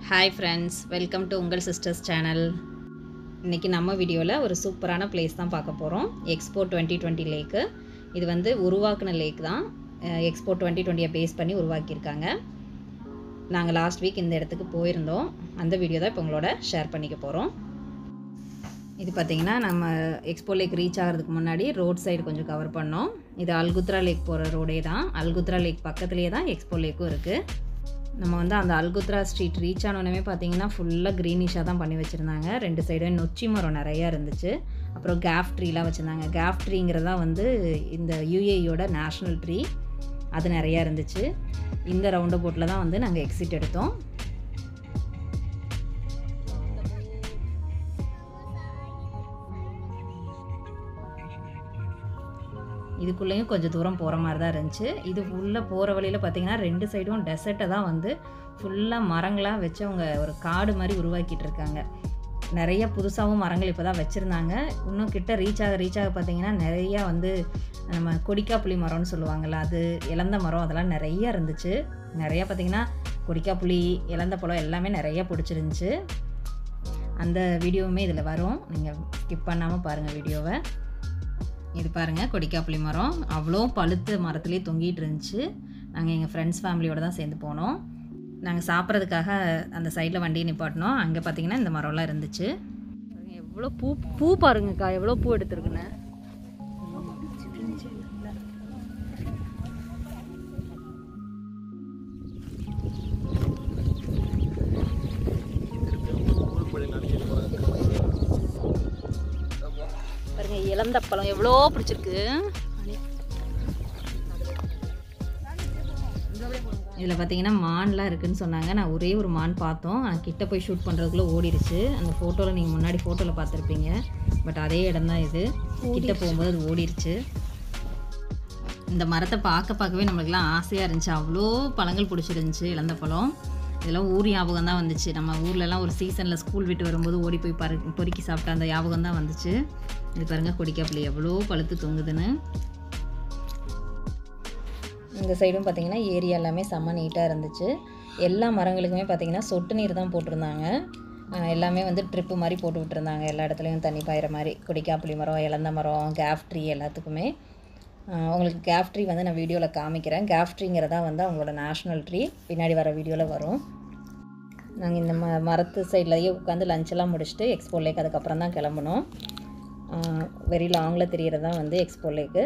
hi friends welcome to உங்கள் sisters channel இன்றைக்கி நம்ம வீடியோவில் ஒரு சூப்பரான பிளேஸ் தான் பார்க்க போகிறோம் எக்ஸ்போ டுவெண்ட்டி டுவெண்ட்டி லேக்கு இது வந்து உருவாக்குன லேக் தான் எக்ஸ்போ டுவெண்ட்டி டுவெண்ட்டியை பேஸ் பண்ணி உருவாக்கியிருக்காங்க நாங்கள் லாஸ்ட் வீக் இந்த இடத்துக்கு போயிருந்தோம் அந்த வீடியோ தான் இப்போ உங்களோட ஷேர் பண்ணிக்க போகிறோம் இது பார்த்திங்கன்னா நம்ம எக்ஸ்போ லேக் ரீச் ஆகிறதுக்கு முன்னாடி ரோட் சைடு கொஞ்சம் கவர் பண்ணோம் இது அல்குத்ரா லேக் போகிற ரோடே தான் அல்குத்ரா லேக் பக்கத்துலேயே தான் எக்ஸ்போ லேக்கும் இருக்குது நம்ம வந்து அந்த அல்குத்ரா ஸ்ட்ரீட் ரீச் ஆனோடனே பார்த்தீங்கன்னா ஃபுல்லாக க்ரீனிஷாக தான் பண்ணி வச்சுருந்தாங்க ரெண்டு சைடும் நொச்சி மரம் நிறையா இருந்துச்சு அப்புறம் கேஃப் ட்ரீலாம் வச்சுருந்தாங்க கேஃப் ட்ரீங்கிறதா வந்து இந்த யூஏயோட நேஷ்னல் ட்ரீ அது நிறையா இருந்துச்சு இந்த ரவுண்ட் போட்டில் தான் வந்து நாங்கள் எக்ஸிட் எடுத்தோம் இதுக்குள்ளேயும் கொஞ்சம் தூரம் போகிற மாதிரி தான் இருந்துச்சு இது உள்ளே போகிற வழியில் பார்த்தீங்கன்னா ரெண்டு சைடும் டெசர்ட்டை தான் வந்து ஃபுல்லாக மரங்களாக வச்சு அவங்க ஒரு காடு மாதிரி உருவாக்கிட்டு இருக்காங்க நிறைய புதுசாகவும் மரங்கள் இப்போ தான் வச்சுருந்தாங்க இன்னும் கிட்ட ரீச் ஆக ரீச் ஆக பார்த்தீங்கன்னா நிறையா வந்து நம்ம கொடிக்காப்புளி மரம்னு சொல்லுவாங்கள்ல அது இழந்த மரம் அதெல்லாம் நிறையா இருந்துச்சு நிறையா பார்த்திங்கன்னா கொடிக்காப்புளி இழந்த பழம் எல்லாமே நிறையா பிடிச்சிருந்துச்சு அந்த வீடியோவுமே இதில் வரும் நீங்கள் ஸ்கிப் பண்ணாமல் பாருங்கள் வீடியோவை இது பாருங்கள் கொடிக்காப்புளி மரம் அவ்வளோ பழுத்து மரத்துலேயே தொங்கிட்டு இருந்துச்சு நாங்கள் எங்கள் ஃப்ரெண்ட்ஸ் ஃபேமிலியோடு தான் சேர்ந்து போனோம் நாங்கள் சாப்பிட்றதுக்காக அந்த சைடில் வண்டியை நிப்பாட்டினோம் அங்கே பார்த்தீங்கன்னா இந்த மரம்லாம் இருந்துச்சு எவ்வளோ பூ பூ பாருங்கக்கா எவ்வளோ பூ எடுத்துருக்குன்னு பாருங்க இழந்த பழம் எவ்வளோ பிடிச்சிருக்கு இதில் பார்த்தீங்கன்னா மான்லாம் இருக்குன்னு சொன்னாங்க நான் ஒரே ஒரு மான் பார்த்தோம் ஆனால் கிட்ட போய் ஷூட் பண்ணுறதுக்குள்ளே ஓடிடுச்சு அந்த ஃபோட்டோவில் நீங்கள் முன்னாடி ஃபோட்டோவில் பார்த்துருப்பீங்க பட் அதே இடம் தான் இது கிட்ட போகும்போது அது ஓடிடுச்சு இந்த மரத்தை பார்க்க பார்க்கவே நம்மளுக்குலாம் ஆசையாக இருந்துச்சு அவ்வளோ பழங்கள் பிடிச்சிருந்துச்சு இழந்த பழம் இதெல்லாம் ஊர் ஞாபகம் தான் வந்துச்சு நம்ம ஊர்லலாம் ஒரு சீசனில் ஸ்கூல் விட்டு வரும்போது ஓடி போய் பரு பொறுக்கி சாப்பிட்ட அந்த ஞாபகம் தான் வந்துச்சு இது பாருங்கள் கொடிக்காப்புளி எவ்வளோ பழுத்து தொங்குதுன்னு இந்த சைடும் பார்த்தீங்கன்னா ஏரியா எல்லாமே செம்ம நீட்டாக இருந்துச்சு எல்லா மரங்களுக்குமே பார்த்தீங்கன்னா சொட்டு நீர் தான் போட்டிருந்தாங்க எல்லாமே வந்து ட்ரிப்பு மாதிரி போட்டு விட்டுருந்தாங்க எல்லா இடத்துலையும் தண்ணி பாயிற மாதிரி கொடிக்காப்புளி மரம் இழந்த மரம் கேஃப் ட்ரீ எல்லாத்துக்குமே உங்களுக்கு கேஃப் ட்ரீ வந்து நான் வீடியோவில் காமிக்கிறேன் கேஃப் ட்ரீங்கிறதா வந்து அவங்களோட நேஷ்னல் ட்ரீ பின்னாடி வர வீடியோவில் வரும் நாங்கள் இந்த ம மரத்து சைட்லேயே உட்காந்து லஞ்செல்லாம் முடிச்சுட்டு எக்ஸ்போ லேக் அதுக்கப்புறம் தான் கிளம்புனோம் வெரி லாங்கில் தெரியறது தான் வந்து எக்ஸ்போ லேக்கு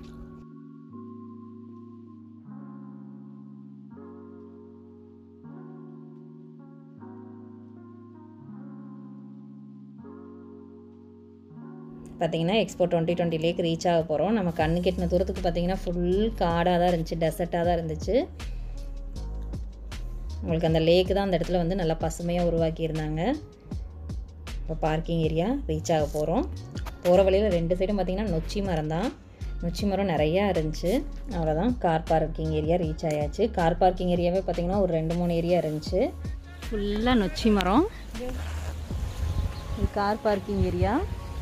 பார்த்தீங்கன்னா expo twenty twenty lake reach ஆக போகிறோம் நம்ம கண்ணு கெட்டின தூரத்துக்கு பார்த்தீங்கன்னா ஃபுல் காடாக தான் இருந்துச்சு டெசர்ட்டாக தான் இருந்துச்சு உங்களுக்கு அந்த லேக்கு தான் அந்த இடத்துல வந்து நல்லா பசுமையாக உருவாக்கியிருந்தாங்க இப்போ பார்க்கிங் ஏரியா ரீச் ஆக போகிறோம் போகிற வழியில் ரெண்டு சைடும் பார்த்திங்கன்னா நொச்சி மரம் தான் நொச்சி மரம் நிறையா இருந்துச்சு அவ்வளோதான் கார் பார்க்கிங் ஏரியா ரீச் ஆயாச்சு கார் பார்க்கிங் ஏரியாவே பார்த்திங்கன்னா ஒரு ரெண்டு மூணு ஏரியா இருந்துச்சு ஃபுல்லாக நொச்சி மரம் இது கார் பார்க்கிங் ஏரியா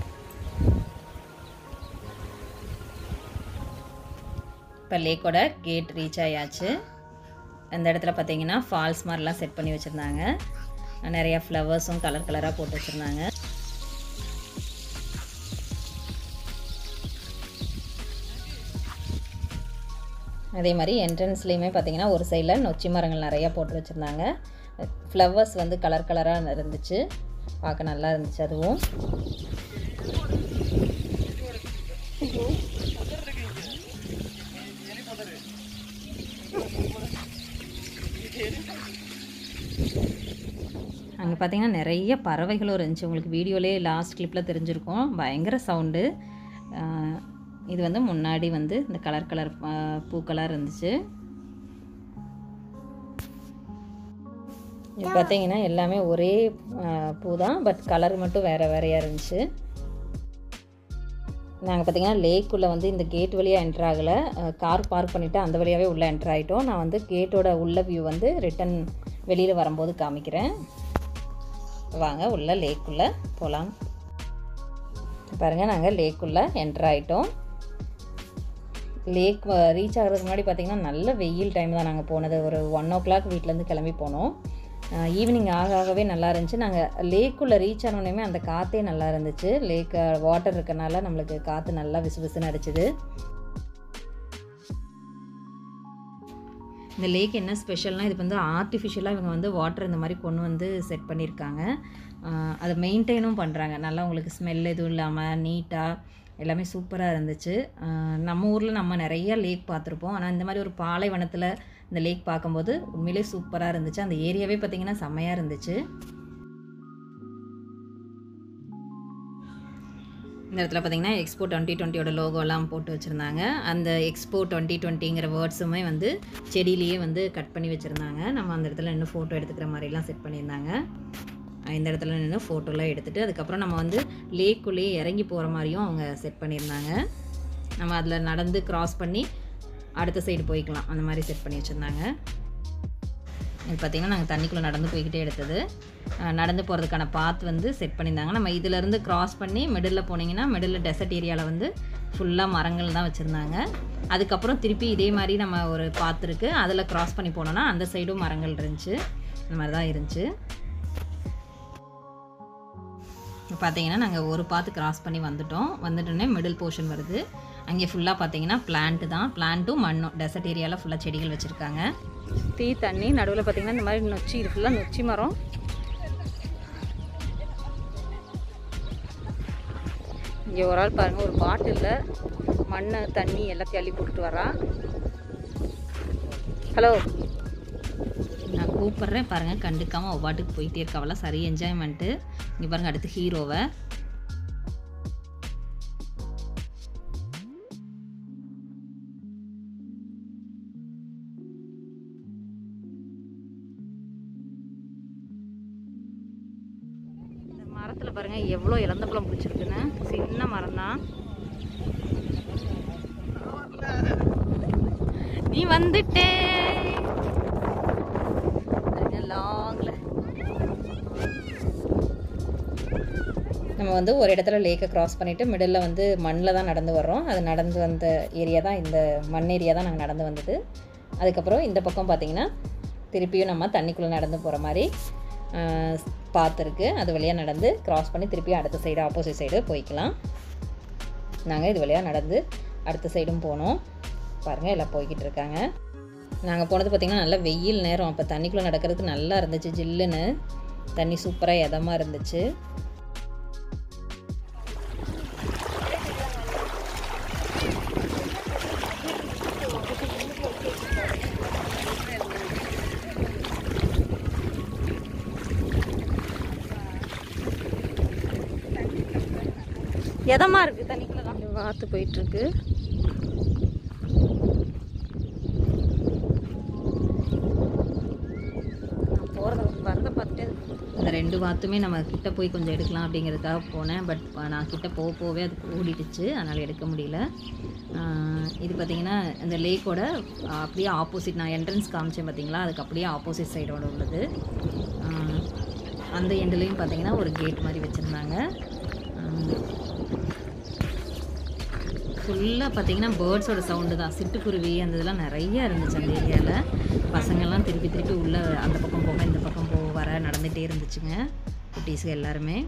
இப்போ லேக்கோட கேட் ரீச் ஆயாச்சு அந்த இடத்துல பார்த்தீங்கன்னா ஃபால்ஸ் மாதிரிலாம் செட் பண்ணி வச்சுருந்தாங்க நிறையா ஃப்ளவர்ஸும் கலர் கலராக போட்டு வச்சுருந்தாங்க அதே மாதிரி என்ட்ரன்ஸ்லேயுமே பார்த்தீங்கன்னா ஒரு சைடில் நொச்சி மரங்கள் நிறையா போட்டு வச்சுருந்தாங்க ஃப்ளவர்ஸ் வந்து கலர் கலராக இருந்துச்சு பார்க்க நல்லா இருந்துச்சு அதுவும் அங்கே பார்த்தீங்கன்னா நிறைய பறவைகளும் இருந்துச்சு உங்களுக்கு வீடியோலே லாஸ்ட் கிளிப்பில் தெரிஞ்சிருக்கும் பயங்கர சவுண்டு இது வந்து முன்னாடி வந்து இந்த கலர் கலர் பூக்களாக இருந்துச்சு இது பார்த்தீங்கன்னா எல்லாமே ஒரே பூ தான் பட் கலர் மட்டும் வேறு வேறையாக இருந்துச்சு நாங்கள் பார்த்தீங்கன்னா லேக்குள்ளே வந்து இந்த கேட் வழியாக என்ட்ரு ஆகலை கார் பார்க் பண்ணிவிட்டு அந்த வழியாகவே உள்ளே என்ட்ரு ஆகிட்டோம் நான் வந்து கேட்டோட உள்ள வியூ வந்து ரிட்டன் வெளியில் வரும்போது காமிக்கிறேன் வாங்க உள்ள லேக்குள்ளே போகலாம் பாருங்கள் நாங்கள் லேக்குள்ளே என்ட்ரு ஆகிட்டோம் லேக் ரீச் ஆகிறதுக்கு முன்னாடி பார்த்திங்கன்னா நல்ல வெயில் டைம் தான் நாங்கள் போனது ஒரு ஒன் ஓ கிளாக் வீட்டிலேருந்து கிளம்பி போனோம் ஈவினிங் ஆக ஆகவே நல்லா இருந்துச்சு நாங்கள் லேக்குள்ளே ரீச் ஆனோடனே அந்த காற்றே நல்லா இருந்துச்சு லேக் வாட்டர் இருக்கனால நம்மளுக்கு காற்று நல்லா விசு விசுன்னு அடிச்சுது இந்த லேக் என்ன ஸ்பெஷல்னால் இது வந்து ஆர்டிஃபிஷியலாக இவங்க வந்து வாட்டர் இந்த மாதிரி கொண்டு வந்து செட் பண்ணியிருக்காங்க ஆஹ் அதை மெயின்டைனும் பண்ணுறாங்க நல்லா உங்களுக்கு ஸ்மெல் எதுவும் இல்லாமல் நீட்டாக எல்லாமே சூப்பராக இருந்துச்சு ஆஹ் நம்ம ஊரில் நம்ம நிறைய லேக் பார்த்துருப்போம் ஆனால் இந்த மாதிரி ஒரு பாலைவனத்தில் இந்த லேக் பார்க்கும்போது உண்மையிலே சூப்பராக இருந்துச்சு அந்த ஏரியாவே பார்த்திங்கன்னா செம்மையாக இருந்துச்சு இந்த இடத்துல பார்த்தீங்கன்னா எக்ஸ்போ டுவெண்ட்டி டுவெண்ட்டியோட லோகோலாம் போட்டு வச்சுருந்தாங்க அந்த எக்ஸ்போ டுவெண்ட்டி டுவெண்ட்டிங்கிற வேர்ட்ஸுமே வந்து செடியிலேயே வந்து கட் பண்ணி வச்சுருந்தாங்க நம்ம அந்த இடத்துல நின்று ஃபோட்டோ எடுத்துக்கிற மாதிரிலாம் செட் பண்ணியிருந்தாங்க அஹ் இந்த இடத்துல நின்று ஃபோட்டோலாம் எடுத்துகிட்டு அதுக்கப்புறம் நம்ம வந்து லேக்குள்ளேயே இறங்கி போகிற மாதிரியும் அவங்க செட் பண்ணியிருந்தாங்க நம்ம அதில் நடந்து கிராஸ் பண்ணி அடுத்த சைடு போய்க்கலாம் அந்த மாதிரி செட் பண்ணி வச்சுருந்தாங்க இது பார்த்திங்கன்னா நாங்கள் தண்ணிக்குள்ளே நடந்து போய்கிட்டே எடுத்தது அஹ் நடந்து போகிறதுக்கான பாத் வந்து செட் பண்ணியிருந்தாங்க நம்ம இதிலேருந்து கிராஸ் பண்ணி மிடில் போனீங்கன்னா மிடில் டெசர்ட் ஏரியாவில் வந்து ஃபுல்லாக மரங்கள் தான் வச்சுருந்தாங்க அதுக்கப்புறம் திருப்பி இதே மாதிரி நம்ம ஒரு பாத் இருக்குது அதில் கிராஸ் பண்ணி போனோன்னா அந்த சைடும் மரங்கள் இருந்துச்சு இந்த மாதிரி தான் இருந்துச்சு இப்போ பார்த்தீங்கன்னா நாங்கள் ஒரு பாத்து கிராஸ் பண்ணி வந்துட்டோம் வந்துட்டோன்னே மிடில் போர்ஷன் வருது அங்கே ஃபுல்லாக பார்த்தீங்கன்னா பிளான்ட்டு தான் பிளான்ட்டும் மண்ணும் டெசர்ட் ஏரியாவில் ஃபுல்லாக செடிகள் வச்சுருக்காங்க தீ தண்ணி நடுவில் பார்த்தீங்கன்னா இந்த மாதிரி நொச்சி இது ஃபுல்லாக நொச்சி மரம் இங்கே ஒரு ஆள் பாருங்கள் ஒரு பாட்டிலில் மண் தண்ணி எல்லாத்தையும் அள்ளி போட்டுட்டு வரா ஹலோ நான் கூப்பிட்றேன் பாருங்கள் கண்டுக்காமல் ஒவ்வாட்டுக்கு போயிட்டே இருக்கவெல்லாம் சரி என்ஜாய்மெண்ட்டு இங்கே பாருங்கள் அடுத்து ஹீரோவை இந்த மரத்தில் பாருங்கள் எவ்வளோ இளந்தப்பழம் பிடிச்சிருக்குன்னு சின்ன மரம் தான் நீ வந்துட்டே லாங்கில் நம்ம வந்து ஒரு இடத்துல லேக்கை கிராஸ் பண்ணிவிட்டு மிடில் வந்து மண்ணில் தான் நடந்து வர்றோம் அது நடந்து வந்த ஏரியா தான் இந்த மண் ஏரியா தான் நாங்கள் நடந்து வந்தது அதுக்கப்புறம் இந்த பக்கம் பார்த்தீங்கன்னா திருப்பியும் நம்ம தண்ணிக்குள்ளே நடந்து போகிற மாதிரி பார்த்துருக்கு அது வழியாக நடந்து கிராஸ் பண்ணி திருப்பியும் அடுத்த சைடு ஆப்போசிட் சைடு போய்க்கலாம் நாங்கள் இது வழியாக நடந்து அடுத்த சைடும் போனோம் பாருங்கள் எல்லாம் போய்கிட்டு இருக்காங்க நாங்கள் போனது பார்த்திங்கன்னா நல்லா வெயில் நேரம் அப்போ தண்ணிக்குள்ளே நடக்கிறதுக்கு நல்லா இருந்துச்சு ஜில்லுன்னு தண்ணி சூப்பராக இதமாக இருந்துச்சு எதமா இருக்கு தண்ணிக்குள்ள தான் வாத்து போயிட்டு இருக்கு நான் போகிறத வரத பார்த்துட்டே இந்த ரெண்டு வாத்துமே நம்ம கிட்ட போய் கொஞ்சம் எடுக்கலாம் அப்படிங்கிறதுக்காக போனேன் பட் நான் கிட்ட போக போகவே அது ஓடிடுச்சு அதனால் எடுக்க முடியல ஆஹ் இது பார்த்தீங்கன்னா இந்த லேக்கோட அப்படியே ஆப்போசிட் நான் என்ட்ரன்ஸ் காமிச்சேன் பார்த்தீங்களா அதுக்கு அப்படியே ஆப்போசிட் சைடோட உள்ளது ஆஹ் அந்த எண்டுலேயும் பார்த்தீங்கன்னா ஒரு கேட் மாதிரி வச்சுருந்தாங்க ஃபுல்லாக பார்த்தீங்கன்னா பேர்ட்ஸோட சவுண்டு தான் சிட்டுக்குருவி அந்த இதெல்லாம் நிறைய இருந்துச்சு அந்த ஏரியாவில் பசங்கள்லாம் திருப்பி திருப்பி உள்ளே அந்த பக்கம் போக இந்த பக்கம் போக வர நடந்துகிட்டே இருந்துச்சுங்க குட்டீஸுங்க எல்லாருமே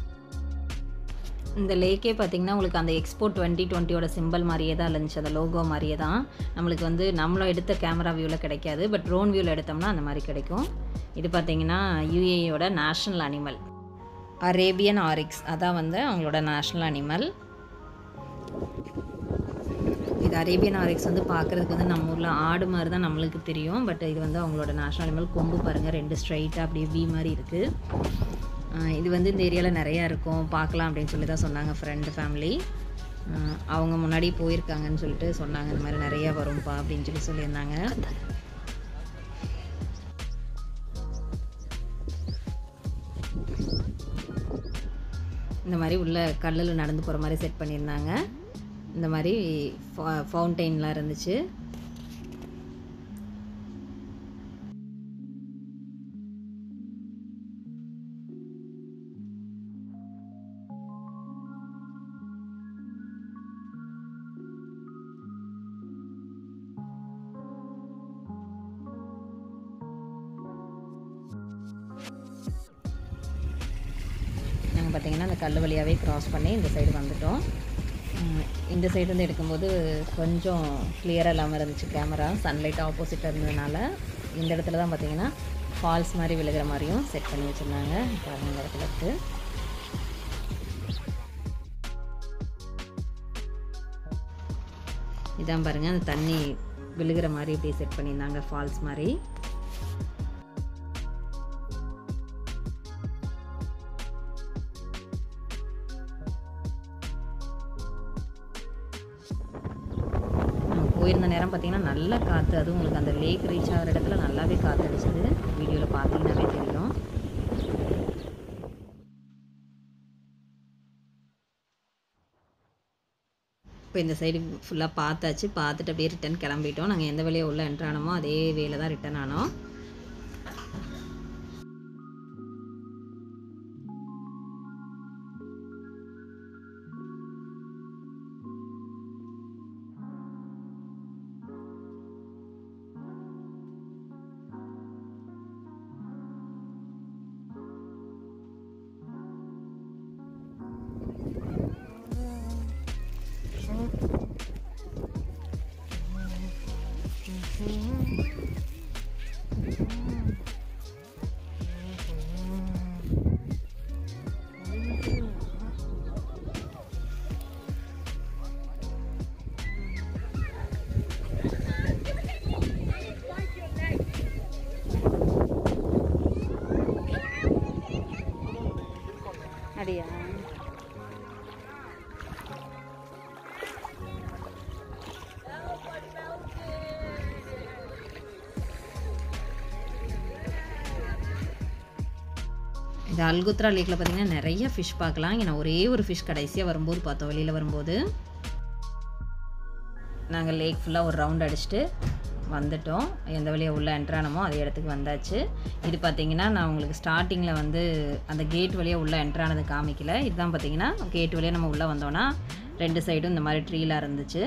இந்த லேக்கே பார்த்தீங்கன்னா உங்களுக்கு அந்த எக்ஸ்போ டுவெண்ட்டி டுவெண்ட்டியோட சிம்பிள் மாதிரியே தான் இருந்துச்சு அந்த லோகோ மாதிரியே தான் நம்மளுக்கு வந்து நம்மள எடுத்த கேமரா வியூவில் கிடைக்காது பட் ட்ரோன் வியூவில் எடுத்தோம்னா அந்த மாதிரி கிடைக்கும் இது பார்த்தீங்கன்னா யூஏயோட நேஷ்னல் அனிமல் அரேபியன் ஆரிக்ஸ் அதான் வந்து அவங்களோட நேஷ்னல் அனிமல் இது அரேபியன் ஆரிக்ஸ் வந்து பார்க்குறதுக்கு வந்து நம்ம ஊரில் ஆடு மாதிரி தான் நம்மளுக்கு தெரியும் பட் இது வந்து அவங்களோட நேஷ்னல் அனிமல் கொம்பு பாருங்கள் ரெண்டு ஸ்ட்ரைட்டாக அப்படியே வி மாதிரி இருக்குது இது வந்து இந்த ஏரியாவில் நிறையா இருக்கும் பார்க்கலாம் அப்படின்னு சொல்லி தான் சொன்னாங்க ஃப்ரெண்டு ஃபேமிலி அவங்க முன்னாடி போயிருக்காங்கன்னு சொல்லிட்டு சொன்னாங்க இந்த மாதிரி நிறையா வரும்ப்பா அப்படின்னு சொல்லி சொல்லியிருந்தாங்க இந்த மாதிரி உள்ள கல்லில் நடந்து போகிற மாதிரி செட் பண்ணியிருந்தாங்க இந்த மாதிரி ஃபவுண்டெயின்லாம் இருந்துச்சு பார்த்திங்கன்னா அந்த கல் வழியாகவே க்ராஸ் பண்ணி இந்த சைடு வந்துட்டோம் உம், இந்த சைடு வந்து எடுக்கும்போது கொஞ்சம் கிளியராக இல்லாமல் இருந்துச்சு கேமரா சன்லைட் ஆப்போசிட்டாக இருந்ததுனால இந்த இடத்துல தான் பார்த்தீங்கன்னா ஃபால்ஸ் மாதிரி விழுகிற மாதிரியும் செட் பண்ணி வச்சுருந்தாங்க பாருங்க இந்த இடத்துல இருக்குது இதான் பாருங்கள் அந்த தண்ணி விழுகிற மாதிரி இப்படி செட் பண்ணியிருந்தாங்க ஃபால்ஸ் மாதிரி நம்ம போயிருந்த நேரம் பார்த்தீங்கன்னா நல்ல காற்று அதுவும் உங்களுக்கு அந்த லேக் ரீச் ஆகிற இடத்துல நல்லாவே காற்று அடிச்சது வீடியோவில் பார்த்தீங்கன்னாவே தெரியும் இப்போ இந்த சைடு ஃபுல்லாக பார்த்தாச்சு பார்த்துட்டு அப்படியே ரிட்டன் கிளம்பிட்டோம் நாங்கள் எந்த வழியாக உள்ள என்ட்ரு ஆனோமோ அதே வேல தான் ரிட்டன் ஆனோம் அப்படியா இந்த அல்குத்ரா லேக்கில் பார்த்தீங்கன்னா நிறைய ஃபிஷ் பார்க்கலாம் இங்கே நான் ஒரே ஒரு ஃபிஷ் கடைசியாக வரும்போது பார்த்தோம் வெளியில் வரும்போது நாங்கள் லேக் ஃபுல்லாக ஒரு ரவுண்ட் அடிச்சுட்டு வந்துட்டோம் எந்த வழியாக உள்ளே என்ட்ரானமோ அதே இடத்துக்கு வந்தாச்சு இது பார்த்தீங்கன்னா நான் உங்களுக்கு ஸ்டார்டிங்கில் வந்து அந்த கேட் வழியாக உள்ளே என்ட்ரானது காமிக்கல இதுதான் பார்த்தீங்கன்னா கேட் வழியாக நம்ம உள்ளே வந்தோன்னா ரெண்டு சைடும் இந்த மாதிரி ட்ரீலாம் இருந்துச்சு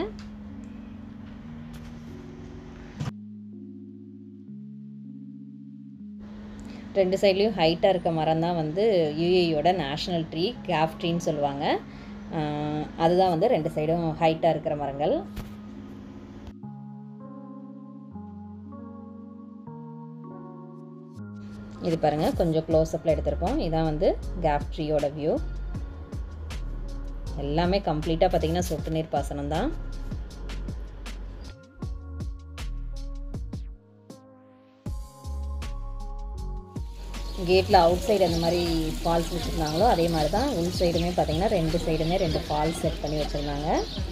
ரெண்டு சைட்லேயும் ஹைட்டாக இருக்க மரம் தான் வந்து யூஏயோட நேஷ்னல் ட்ரீ கேஃப் ட்ரீன்னு சொல்லுவாங்க ஆஹ் அதுதான் வந்து ரெண்டு சைடும் ஹைட்டாக இருக்கிற மரங்கள் இது பாருங்கள் கொஞ்சம் க்ளோஸ்அப்பில் எடுத்திருக்கோம் இதான் வந்து கேஃப் ட்ரீயோட வியூ எல்லாமே கம்ப்ளீட்டாக பார்த்தீங்கன்னா சொட்டு நீர் பாசனம் தான் கேட்டில் அவுட் சைடு அந்த மாதிரி ஃபால்ஸ் வச்சுருந்தாங்களோ அதே மாதிரி தான் உள் சைடுமே பார்த்தீங்கன்னா ரெண்டு சைடுமே ரெண்டு ஃபால்ஸ் செட் பண்ணி வச்சுருந்தாங்க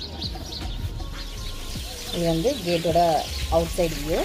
இது வந்து கேட்டோட outside view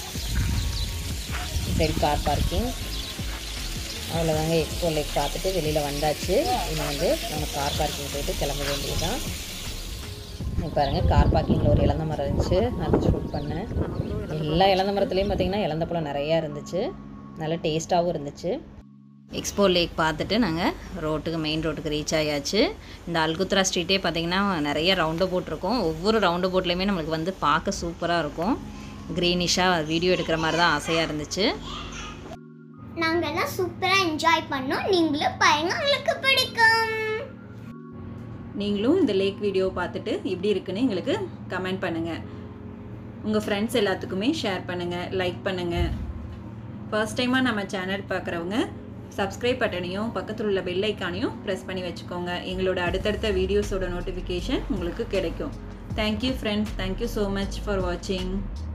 side car parking அவ்வளோதாங்க எக்ஸ்போ லேக் பார்த்துட்டு வெளியில் வந்தாச்சு இனி வந்து நம்ம கார் பார்க்கிங் போயிட்டு கிளம்ப வேண்டியதுதான் இங்க பாருங்கள் கார் பார்க்கிங்கில் ஒரு இளந்த மரம் இருந்துச்சு அதை ஷூட் பண்ணேன் எல்லா இளந்த மரத்துலேயும் பார்த்தீங்கன்னா இளந்த பழம் நிறையா இருந்துச்சு நல்ல டேஸ்ட்டாகவும் இருந்துச்சு எக்ஸ்போ லேக் பார்த்துட்டு நாங்கள் ரோட்டுக்கு மெயின் ரோட்டுக்கு ரீச் ஆயாச்சு இந்த அல்குத்ரா ஸ்ட்ரீட்டே பார்த்தீங்கன்னா நிறைய ரவுண்டு போட் இருக்கும் ஒவ்வொரு ரவுண்டு போட்லேயுமே நம்மளுக்கு வந்து பார்க்க சூப்பராக இருக்கும் க்ரீனிஷாக வீடியோ எடுக்கிற மாதிரி தான் ஆசையாக இருந்துச்சு நாங்கெல்லாம் சூப்பராக என்ஜாய் பண்ணோம் நீங்களும் பாருங்க உங்களுக்கு பிடிக்கும் நீங்களும் இந்த லேக் வீடியோ பார்த்துட்டு எப்படி இருக்குன்னு எங்களுக்கு கமெண்ட் பண்ணுங்கள் உங்கள் ஃப்ரெண்ட்ஸ் எல்லாத்துக்குமே ஷேர் பண்ணுங்கள் லைக் பண்ணுங்கள் ஃபர்ஸ்ட் டைமாக நம்ம சேனல் பார்க்குறவங்க சப்ஸ்கிரைப் பட்டனையும் பக்கத்தில் உள்ள பெல் ஐக்கானையும் ப்ரெஸ் பண்ணி வச்சுக்கோங்க எங்களோட அடுத்தடுத்த வீடியோஸோட நோட்டிஃபிகேஷன் உங்களுக்கு கிடைக்கும் thank you friends thank you so much for வாட்சிங்